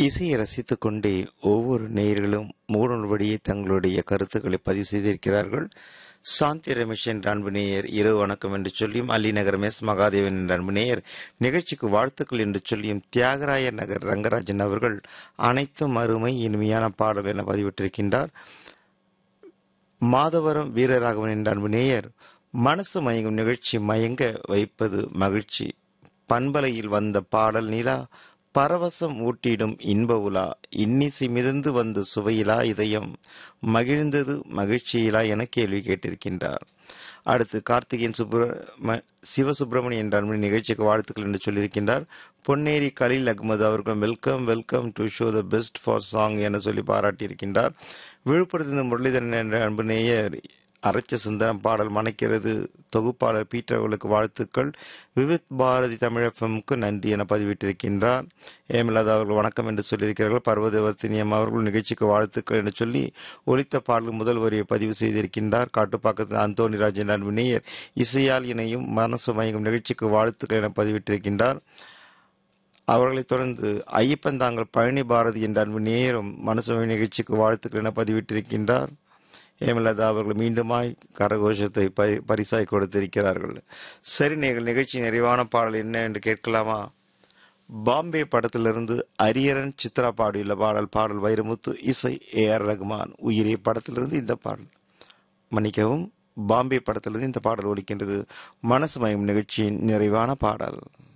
இசையை ரசித்துக் கொண்டே ஒவ்வொரு நேயர்களும் மூடல் வழியே தங்களுடைய கருத்துக்களை பதிவு செய்திருக்கிறார்கள் சாந்தி ரமேஷ் என்ற அன்பு நேயர் இரவு வணக்கம் என்று சொல்லியும் அல்லிநகரம் எஸ் மகாதேவன் என்ற அன்பு நேயர் நிகழ்ச்சிக்கு வாழ்த்துக்கள் என்று சொல்லியும் தியாகராய நகர் ரங்கராஜன் அவர்கள் அனைத்தும் அருமை இனிமையான பாடல் என பதிவிட்டிருக்கின்றார் மாதவரம் வீரராகவன் என்ற அன்பு நேயர் மனசு மயங்கும் நிகழ்ச்சி மயங்க வைப்பது மகிழ்ச்சி பண்பலையில் வந்த பாடல் நிலா பரவசம் ஊட்டிடும் இன்ப உலா இன்னிசை மிதந்து வந்த சுவையிலா இதயம் மகிழ்ந்தது மகிழ்ச்சியிலா என கேள்வி கேட்டிருக்கின்றார் அடுத்து கார்த்திகேயன் சுப்ர சிவசுப்பிரமணியன் என்ற அன்பு நிகழ்ச்சிக்கு வாழ்த்துக்கள் என்று சொல்லியிருக்கின்றார் பொன்னேரி கலீல் அகமது அவர்கள் welcome welcome to show the best for song என சொல்லி பாராட்டியிருக்கின்றார் விழுப்புரத்திலிருந்து முரளிதரன் என்ற அன்பு நேயர் அரைச்ச சுந்தரம் பாடல் மணக்கிறது தொகுப்பாளர் பீட்டர் அவர்களுக்கு வாழ்த்துக்கள் விவித் பாரதி தமிழகமுக்கு நன்றி என பதிவிட்டிருக்கின்றார் ஏமில்லாத அவர்கள் வணக்கம் என்று சொல்லியிருக்கிறார்கள் பர்வதவர்த்தினியம் அவர்கள் நிகழ்ச்சிக்கு வாழ்த்துக்கள் என்று சொல்லி ஒலித்த பாடல் முதல் வரியை பதிவு செய்திருக்கின்றார் காட்டுப்பாக்கத்தில் அந்தோனி ராஜன் அன்பு நேயர் இசையால் இணையும் மனசு மயங்கும் நிகழ்ச்சிக்கு வாழ்த்துக்கள் என பதிவிட்டிருக்கின்றார் அவர்களைத் தொடர்ந்து ஐயப்பன் தாங்கள் பழனி பாரதி என்ற அன்பு நேயரும் மனசுமை நிகழ்ச்சிக்கு வாழ்த்துக்கள் என பதிவிட்டிருக்கின்றார் ஏமலதா அவர்கள் மீண்டுமாய் கரகோஷத்தை பரி பரிசாய் கொடுத்திருக்கிறார்கள் சரி நீங்கள் நிகழ்ச்சி நிறைவான பாடல் என்ன என்று கேட்கலாமா பாம்பே படத்திலிருந்து அரியரன் சித்ரா பாடியுள்ள பாடல் பாடல் வைரமுத்து இசை ஏ ஆர் ரகுமான் உயிரே படத்திலிருந்து இந்த பாடல் மன்னிக்கவும் பாம்பே படத்திலிருந்து இந்த பாடல் ஒலிக்கின்றது மனசு மயம் நிகழ்ச்சியின் நிறைவான பாடல்